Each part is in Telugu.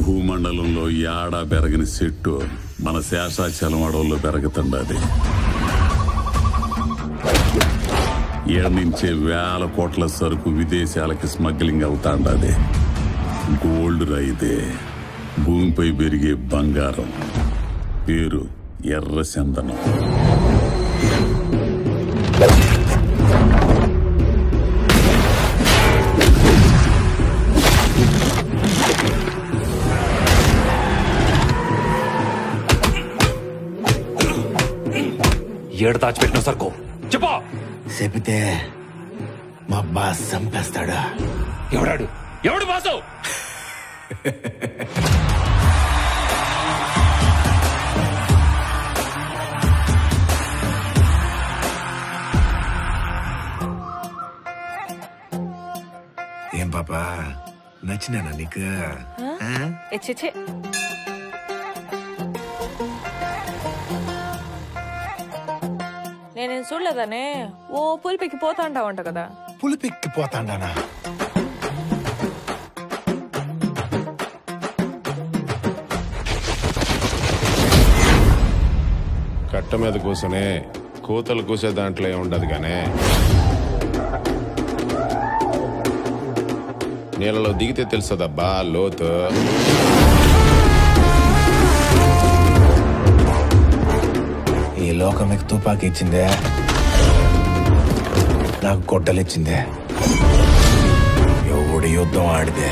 భూమండలంలో యాడా పెరగని చెట్టు మన శేషాచలం అడవుల్లో పెరగతండది ఏడు నుంచే వేల కోట్ల సరుకు విదేశాలకి స్మగ్లింగ్ అవుతాండది గోల్డ్ రైతే భూమిపై పెరిగే బంగారం పేరు ఎర్ర చందనం ఏడు దాచిపెట్టిన సరుకు చెప్పా చెబితే మా బాస్ చంపేస్తాడా ఎవడాడు ఎవడు బాసు ఏం పాపా నచ్చినానా నీకు ఆ? ఎచ్చెచ్చే నేనేం చూడలేదనే ఓ పులిపికి పోతా ఉంటావంట కదా పులిపెక్కిపోతాండానా కట్ట మీద కూసనే కూతలు కూసే దాంట్లో ఏం ఉండదు గానే నీళ్ళలో దిగితే తెలుసదబ్బా లోతు ఈ లోకం మీకు తుపాకీ ఇచ్చిందే నాకు గొడ్డలు ఇచ్చిందే ఎవడు యుద్ధం ఆడితే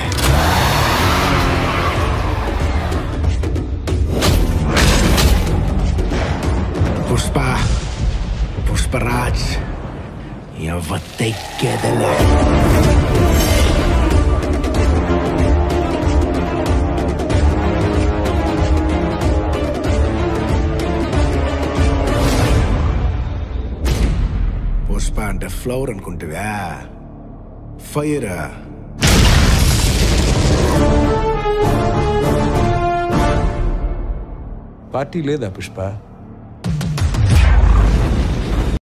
పుష్ప పుష్పరాజ్ ఎవత్తెక్కేదలే పుష్ప అంటే ఫ్లవర్ అనుకుంటువా ఫైర్ పార్టీ లేదా పుష్ప